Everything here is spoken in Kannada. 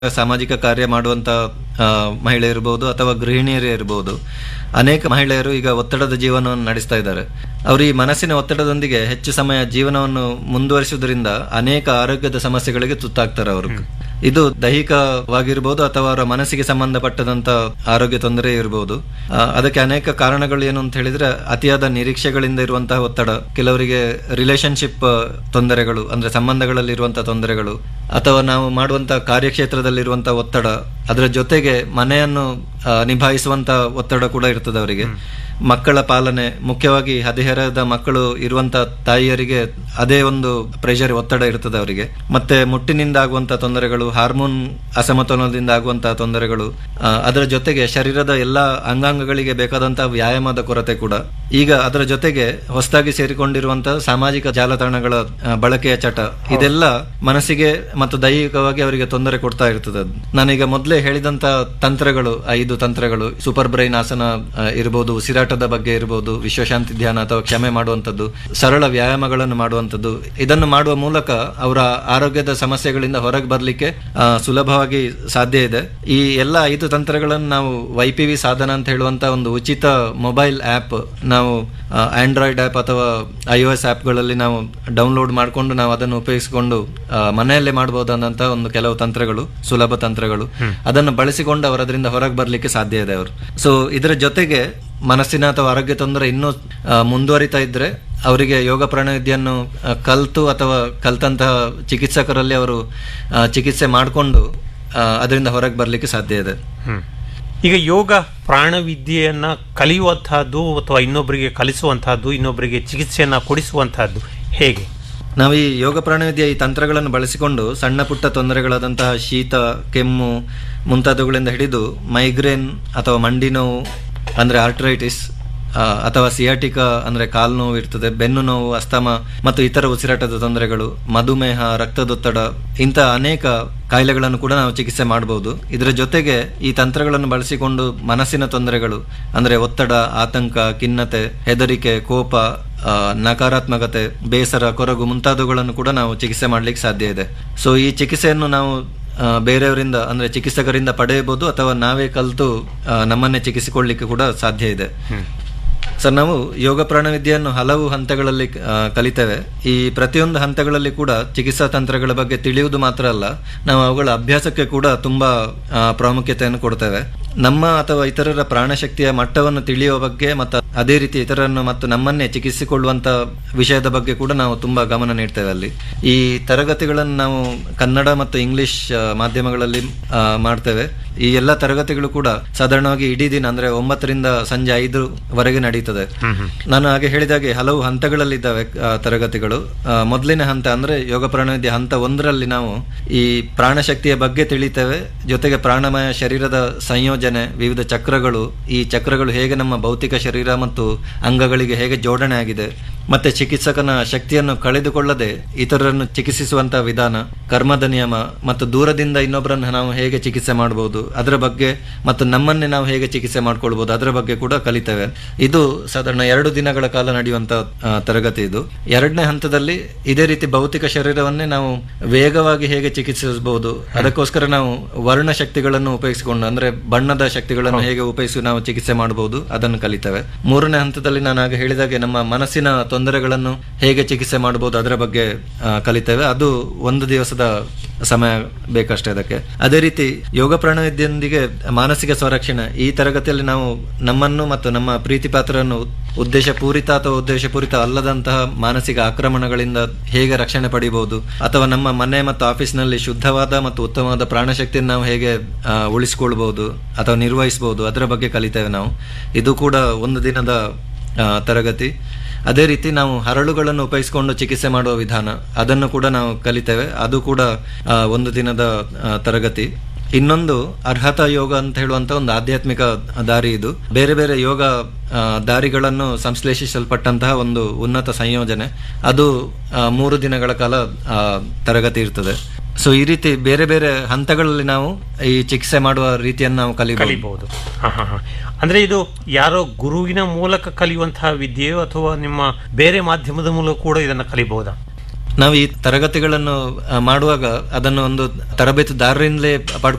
ಸಾಮಾಜಿಕ ಕಾರ್ಯ ಮಾಡುವಂತ ಆ, ಮಹಿಳೆ ಇರಬಹುದು ಅಥವಾ ಗೃಹಿಣಿಯರೇ ಇರಬಹುದು ಅನೇಕ ಮಹಿಳೆಯರು ಈಗ ಒತ್ತಡದ ಜೀವನವನ್ನು ನಡೆಸ್ತಾ ಇದ್ದಾರೆ ಅವರು ಈ ಮನಸ್ಸಿನ ಒತ್ತಡದೊಂದಿಗೆ ಹೆಚ್ಚು ಸಮಯ ಜೀವನವನ್ನು ಮುಂದುವರಿಸುವುದರಿಂದ ಅನೇಕ ಆರೋಗ್ಯದ ಸಮಸ್ಯೆಗಳಿಗೆ ತುತ್ತಾಗ್ತಾರೆ ಅವರು ಇದು ದೈಹಿಕವಾಗಿರ್ಬೋದು ಅಥವಾ ಅವರ ಮನಸ್ಸಿಗೆ ಸಂಬಂಧಪಟ್ಟದಂತ ಆರೋಗ್ಯ ತೊಂದರೆ ಇರಬಹುದು ಆ, ಅದಕ್ಕೆ ಅನೇಕ ಕಾರಣಗಳು ಏನು ಅಂತ ಹೇಳಿದ್ರೆ ಅತಿಯಾದ ನಿರೀಕ್ಷೆಗಳಿಂದ ಇರುವಂತಹ ಒತ್ತಡ ಕೆಲವರಿಗೆ ರಿಲೇಶನ್ಶಿಪ್ ತೊಂದರೆಗಳು ಅಂದ್ರೆ ಸಂಬಂಧಗಳಲ್ಲಿ ಇರುವಂತಹ ತೊಂದರೆಗಳು ಅಥವಾ ನಾವು ಮಾಡುವಂತಹ ಕಾರ್ಯಕ್ಷೇತ್ರದಲ್ಲಿರುವಂತಹ ಒತ್ತಡ ಅದರ ಜೊತೆಗೆ ಮನೆಯನ್ನು ಆ, ನಿಭಾಯಿಸುವಂತ ಒತ್ತಡ ಕೂಡ ಇರ್ತದೆ ಅವರಿಗೆ ಮಕ್ಕಳ ಪಾಲನೆ ಮುಖ್ಯವಾಗಿ ಹದಿಹರೆಯದ ಮಕ್ಕಳು ಇರುವಂತ ತಾಯಿಯರಿಗೆ ಅದೇ ಒಂದು ಪ್ರೆಷರ್ ಒತ್ತಡ ಇರ್ತದೆ ಅವರಿಗೆ ಮತ್ತೆ ಮುಟ್ಟಿನಿಂದ ಆಗುವಂತ ತೊಂದರೆಗಳು ಹಾರ್ಮೋನ್ ಅಸಮತೋಲನದಿಂದ ಆಗುವಂತಹ ತೊಂದರೆಗಳು ಆ, ಅದರ ಜೊತೆಗೆ ಶರೀರದ ಎಲ್ಲಾ ಅಂಗಾಂಗಗಳಿಗೆ ಬೇಕಾದಂತಹ ವ್ಯಾಯಾಮದ ಕೊರತೆ ಕೂಡ ಈಗ ಅದರ ಜೊತೆಗೆ ಹೊಸದಾಗಿ ಸೇರಿಕೊಂಡಿರುವಂತಹ ಸಾಮಾಜಿಕ ಜಾಲತಾಣಗಳ ಆ, ಬಳಕೆಯ ಚಟ ಇದೆಲ್ಲ ಮನಸ್ಸಿಗೆ ಮತ್ತು ದೈಹಿಕವಾಗಿ ಅವರಿಗೆ ತೊಂದರೆ ಕೊಡ್ತಾ ಇರ್ತದೆ ಅದು. ನಾನೀಗ ಮೊದಲೇ ಹೇಳಿದಂತ ತಂತ್ರಗಳು ಐದು ತಂತ್ರಗಳು ಸೂಪರ್ ಬ್ರೈನ್ ಆಸನ ಆ, ಇರ್ಬೋದು ಉಸಿರಾಟದ ಬಗ್ಗೆ ಇರ್ಬೋದು ವಿಶ್ವಶಾಂತಿ ಧ್ಯಾನ ಅಥವಾ ಕ್ಷಮೆ ಮಾಡುವಂತದ್ದು ಸರಳ ವ್ಯಾಯಾಮಗಳನ್ನು ಮಾಡುವಂತದ್ದು ಇದನ್ನು ಮಾಡುವ ಮೂಲಕ ಅವರ ಆರೋಗ್ಯದ ಸಮಸ್ಯೆಗಳಿಂದ ಹೊರಗೆ ಬರಲಿಕ್ಕೆ ಸುಲಭವಾಗಿ ಸಾಧ್ಯ ಇದೆ ಈ ಎಲ್ಲ ಐದು ತಂತ್ರಗಳನ್ನು ನಾವು ವೈಪಿವಿ ಸಾಧನ ಅಂತ ಹೇಳುವಂತ ಒಂದು ಉಚಿತ ಮೊಬೈಲ್ ಆಪ್ ನಾವು ಆಂಡ್ರಾಯ್ಡ್ ಆಪ್ ಅಥವಾ ಐ ಒ ಎಸ್ ಆಪ್ಗಳಲ್ಲಿ ನಾವು ಡೌನ್ಲೋಡ್ ಮಾಡಿಕೊಂಡು ನಾವು ಅದನ್ನು ಉಪಯೋಗಿಸಿಕೊಂಡು ಆ, ಮನೆಯಲ್ಲೇ ಮಾಡಬಹುದಾದಂತಹ ಒಂದು ಕೆಲವು ತಂತ್ರಗಳು ಸುಲಭ ತಂತ್ರಗಳು ಅದನ್ನು ಬಳಸಿಕೊಂಡು ಅವರು ಅದರಿಂದ ಹೊರಗೆ ಬರಲಿಕ್ಕೆ ಸಾಧ್ಯ ಇದೆ ಅವರು ಸೊ ಇದರ ಜೊತೆಗೆ ಮನಸ್ಸಿನ ಅಥವಾ ಆರೋಗ್ಯ ತೊಂದರೆ ಇನ್ನೂ ಆ, ಮುಂದುವರಿತಾ ಇದ್ರೆ ಅವರಿಗೆ ಯೋಗ ಪ್ರಾಣವಿದ್ಯನ್ನು ಆ, ಕಲ್ತು ಅಥವಾ ಕಲ್ತಂತಹ ಚಿಕಿತ್ಸಕರಲ್ಲಿ ಅವರು ಆ, ಚಿಕಿತ್ಸೆ ಮಾಡಿಕೊಂಡು ಅದರಿಂದ ಹೊರಗೆ ಬರಲಿಕ್ಕೆ ಸಾಧ್ಯ ಇದೆ ಹ್ಮ್. ಈಗ ಯೋಗ ಪ್ರಾಣವಿದ್ಯೆಯನ್ನ ಕಲಿಯುವಂತಹದ್ದು ಅಥವಾ ಇನ್ನೊಬ್ಬರಿಗೆ ಕಲಿಸುವಂತಹದ್ದು ಇನ್ನೊಬ್ಬರಿಗೆ ಚಿಕಿತ್ಸೆಯನ್ನ ಕೊಡಿಸುವಂತಹದ್ದು ಹೇಗೆ ನಾವು ಈ ಯೋಗ ಪ್ರಾಣವಿದ್ಯೆ ಈ ತಂತ್ರಗಳನ್ನು ಬಳಸಿಕೊಂಡು ಸಣ್ಣ ಪುಟ್ಟ ತೊಂದರೆಗಳಾದಂತಹ ಶೀತ ಕೆಮ್ಮು ಮುಂತಾದವುಗಳಿಂದ ಹಿಡಿದು ಮೈಗ್ರೇನ್ ಅಥವಾ ಮಂಡಿ ನೋವು ಅಂದ್ರೆ ಆರ್ಟ್ರೈಟಿಸ್ ಆ, ಅಥವಾ ಸಿಯಾಟಿಕಾ ಅಂದ್ರೆ ಕಾಲು ನೋವು ಇರ್ತದೆ ಬೆನ್ನು ನೋವು ಅಸ್ತಮ ಮತ್ತು ಇತರ ಉಸಿರಾಟದ ತೊಂದರೆಗಳು ಮಧುಮೇಹ ರಕ್ತದೊತ್ತಡ ಇಂಥ ಅನೇಕ ಕಾಯಿಲೆಗಳನ್ನು ಕೂಡ ನಾವು ಚಿಕಿತ್ಸೆ ಮಾಡಬಹುದು ಇದರ ಜೊತೆಗೆ ಈ ತಂತ್ರಗಳನ್ನು ಬಳಸಿಕೊಂಡು ಮನಸ್ಸಿನ ತೊಂದರೆಗಳು ಅಂದ್ರೆ ಒತ್ತಡ ಆತಂಕ ಖಿನ್ನತೆ ಹೆದರಿಕೆ ಕೋಪ ಆ, ನಕಾರಾತ್ಮಕತೆ ಬೇಸರ ಕೊರಗು ಮುಂತಾದವುಗಳನ್ನು ಕೂಡ ನಾವು ಚಿಕಿತ್ಸೆ ಮಾಡ್ಲಿಕ್ಕೆ ಸಾಧ್ಯ ಇದೆ ಸೊ ಈ ಚಿಕಿತ್ಸೆಯನ್ನು ನಾವು ಆ, ಬೇರೆಯವರಿಂದ ಅಂದ್ರೆ ಚಿಕಿತ್ಸಕರಿಂದ ಪಡೆಯಬಹುದು ಅಥವಾ ನಾವೇ ಕಲಿತು ಆ, ನಮ್ಮನ್ನೇ ಚಿಕಿತ್ಸಿಕೊಳ್ಳಿಕ್ಕೆ ಕೂಡ ಸಾಧ್ಯ ಇದೆ ಸರ್ ನಾವು ಯೋಗ ಪ್ರಾಣವಿದ್ಯೆಯನ್ನು ಹಲವು ಹಂತಗಳಲ್ಲಿ ಆ, ಕಲಿತೇವೆ ಈ ಪ್ರತಿಯೊಂದು ಹಂತಗಳಲ್ಲಿ ಕೂಡ ಚಿಕಿತ್ಸಾ ತಂತ್ರಗಳ ಬಗ್ಗೆ ತಿಳಿಯುವುದು ಮಾತ್ರ ಅಲ್ಲ ನಾವು ಅವುಗಳ ಅಭ್ಯಾಸಕ್ಕೆ ಕೂಡ ತುಂಬಾ ಆ, ಪ್ರಾಮುಖ್ಯತೆಯನ್ನು ಕೊಡ್ತೇವೆ ನಮ್ಮ ಅಥವಾ ಇತರರ ಪ್ರಾಣಶಕ್ತಿಯ ಮಟ್ಟವನ್ನು ತಿಳಿಯುವ ಬಗ್ಗೆ ಮತ್ತು ಅದೇ ರೀತಿ ಇತರರನ್ನು ಮತ್ತು ನಮ್ಮನ್ನೇ ಚಿಕಿತ್ಸಿಕೊಳ್ಳುವಂತ ವಿಷಯದ ಬಗ್ಗೆ ಕೂಡ ನಾವು ತುಂಬಾ ಗಮನ ನೀಡ್ತೇವೆ ಅಲ್ಲಿ ಈ ತರಗತಿಗಳನ್ನು ನಾವು ಕನ್ನಡ ಮತ್ತು ಇಂಗ್ಲಿಷ್ ಆ, ಮಾಧ್ಯಮಗಳಲ್ಲಿ ಆ, ಮಾಡ್ತೇವೆ ಈ ಎಲ್ಲ ತರಗತಿಗಳು ಕೂಡ ಸಾಧಾರಣವಾಗಿ ಇಡೀ ದಿನ ಅಂದ್ರೆ ಒಂಬತ್ತರಿಂದ ಸಂಜೆ ಐದರವರೆಗೆ ನಡೀತದೆ ನಾನು ಹಾಗೆ ಹೇಳಿದಾಗೆ ಹಲವು ಹಂತಗಳಲ್ಲಿದ್ದಾವೆ ಆ, ತರಗತಿಗಳು ಆ, ಮೊದಲಿನ ಹಂತ ಅಂದ್ರೆ ಯೋಗ ಪ್ರಾಣವಿದ್ಯೆ ಹಂತ ಒಂದರಲ್ಲಿ ನಾವು ಈ ಪ್ರಾಣಶಕ್ತಿಯ ಬಗ್ಗೆ ತಿಳಿತೇವೆ ಜೊತೆಗೆ ಪ್ರಾಣಮಯ ಶರೀರದ ಸಂಯೋಜನೆ ವಿವಿಧ ಚಕ್ರಗಳು ಈ ಚಕ್ರಗಳು ಹೇಗೆ ನಮ್ಮ ಭೌತಿಕ ಶರೀರ ಮತ್ತು ಅಂಗಗಳಿಗೆ ಹೇಗೆ ಜೋಡಣೆ ಆಗಿದೆ ಮತ್ತೆ ಚಿಕಿತ್ಸಕನ ಶಕ್ತಿಯನ್ನು ಕಳೆದುಕೊಳ್ಳದೆ ಇತರರನ್ನು ಚಿಕಿತ್ಸಿಸುವಂತಹ ವಿಧಾನ ಕರ್ಮದ ನಿಯಮ ಮತ್ತು ದೂರದಿಂದ ಇನ್ನೊಬ್ಬರನ್ನು ನಾವು ಹೇಗೆ ಚಿಕಿತ್ಸೆ ಮಾಡಬಹುದು ಅದರ ಬಗ್ಗೆ ಮತ್ತು ನಮ್ಮನ್ನೇ ನಾವು ಹೇಗೆ ಚಿಕಿತ್ಸೆ ಮಾಡ್ಕೊಳ್ಬಹುದು ಅದರ ಬಗ್ಗೆ ಕೂಡ ಕಲಿತೇವೆ ಇದು ಸಾಧಾರಣ ಎರಡು ದಿನಗಳ ಕಾಲ ನಡೆಯುವಂತ ಆ, ತರಗತಿ ಇದು ಎರಡನೇ ಹಂತದಲ್ಲಿ ಇದೇ ರೀತಿ ಭೌತಿಕ ಶರೀರವನ್ನೇ ನಾವು ವೇಗವಾಗಿ ಹೇಗೆ ಚಿಕಿತ್ಸಿಸಬಹುದು ಅದಕ್ಕೋಸ್ಕರ ನಾವು ವರ್ಣ ಶಕ್ತಿಗಳನ್ನು ಉಪಯೋಗಿಸಿಕೊಂಡು ಅಂದ್ರೆ ಬಣ್ಣದ ಶಕ್ತಿಗಳನ್ನು ಹೇಗೆ ಉಪಯೋಗಿಸಿ ನಾವು ಚಿಕಿತ್ಸೆ ಮಾಡಬಹುದು ಅದನ್ನು ಕಲಿತೇವೆ ಮೂರನೇ ಹಂತದಲ್ಲಿ ನಾನು ಆಗ ಹೇಳಿದಾಗೆ ನಮ್ಮ ಮನಸ್ಸಿನ ತೊಂದರೆಗಳನ್ನು ಹೇಗೆ ಚಿಕಿತ್ಸೆ ಮಾಡಬಹುದು ಅದರ ಬಗ್ಗೆ ಆ, ಕಲಿತೇವೆ ಅದು ಒಂದು ದಿವಸದ ಸಮಯ ಬೇಕಷ್ಟೇ ಅದಕ್ಕೆ ಅದೇ ರೀತಿ ಯೋಗ ಪ್ರಾಣವಿದ್ಯೆಯೊಂದಿಗೆ ಮಾನಸಿಕ ಸಂರಕ್ಷಣೆ ಈ ತರಗತಿಯಲ್ಲಿ ನಾವು ನಮ್ಮನ್ನು ಮತ್ತು ನಮ್ಮ ಪ್ರೀತಿ ಪಾತ್ರರನ್ನು ಉದ್ದೇಶ ಪೂರಿತ ಅಥವಾ ಉದ್ದೇಶ ಪೂರಿತ ಅಲ್ಲದಂತಹ ಮಾನಸಿಕ ಆಕ್ರಮಣಗಳಿಂದ ಹೇಗೆ ರಕ್ಷಣೆ ಪಡಿಬಹುದು ಅಥವಾ ನಮ್ಮ ಮನೆ ಮತ್ತು ಆಫೀಸ್ನಲ್ಲಿ ಶುದ್ಧವಾದ ಮತ್ತು ಉತ್ತಮವಾದ ಪ್ರಾಣಶಕ್ತಿಯನ್ನು ನಾವು ಹೇಗೆ ಆ, ಉಳಿಸಿಕೊಳ್ಬಹುದು ಅಥವಾ ನಿರ್ವಹಿಸಬಹುದು ಅದರ ಬಗ್ಗೆ ಕಲಿತೇವೆ ನಾವು ಇದು ಕೂಡ ಒಂದು ದಿನದ ಆ, ತರಗತಿ ಅದೇ ರೀತಿ ನಾವು ಹರಳುಗಳನ್ನು ಉಪಯೋಗಿಸಿಕೊಂಡು ಚಿಕಿತ್ಸೆ ಮಾಡುವ ವಿಧಾನ ಅದನ್ನು ಕೂಡ ನಾವು ಕಲಿತೇವೆ ಅದು ಕೂಡ ಆ, ಒಂದು ದಿನದ ಆ, ತರಗತಿ ಇನ್ನೊಂದು ಅರ್ಹತಾ ಯೋಗ ಅಂತ ಹೇಳುವಂತ ಒಂದು ಆಧ್ಯಾತ್ಮಿಕ ದಾರಿ ಇದು ಬೇರೆ ಬೇರೆ ಯೋಗ ಆ, ದಾರಿಗಳನ್ನು ಸಂಶ್ಲೇಷಿಸಲ್ಪಟ್ಟಂತಹ ಒಂದು ಉನ್ನತ ಸಂಯೋಜನೆ ಅದು ಆ, ಮೂರು ದಿನಗಳ ಕಾಲ ಆ, ತರಗತಿ ಇರ್ತದೆ ಸೊ ಈ ರೀತಿ ಬೇರೆ ಬೇರೆ ಹಂತಗಳಲ್ಲಿ ನಾವು ಈ ಚಿಕಿತ್ಸೆ ಮಾಡುವ ರೀತಿಯನ್ನು ನಾವು ಕಲಿಬಹುದು ಕಲಿಬಹುದು ಹ, ಹ, ಹ. ಅಂದ್ರೆ ಇದು ಯಾರೋ ಗುರುವಿನ ಮೂಲಕ ಕಲಿಯುವಂತಹ ವಿದ್ಯೆಯೋ ಅಥವಾ ನಿಮ್ಮ ಬೇರೆ ಮಾಧ್ಯಮದ ಮೂಲಕ ಕೂಡ ಇದನ್ನ ಕಲಿಬಹುದಾ ನಾವು ಈ ತರಗತಿಗಳನ್ನು ಆ, ಮಾಡುವಾಗ ಅದನ್ನು ಒಂದು ತರಬೇತುದಾರರಿಂದಲೇ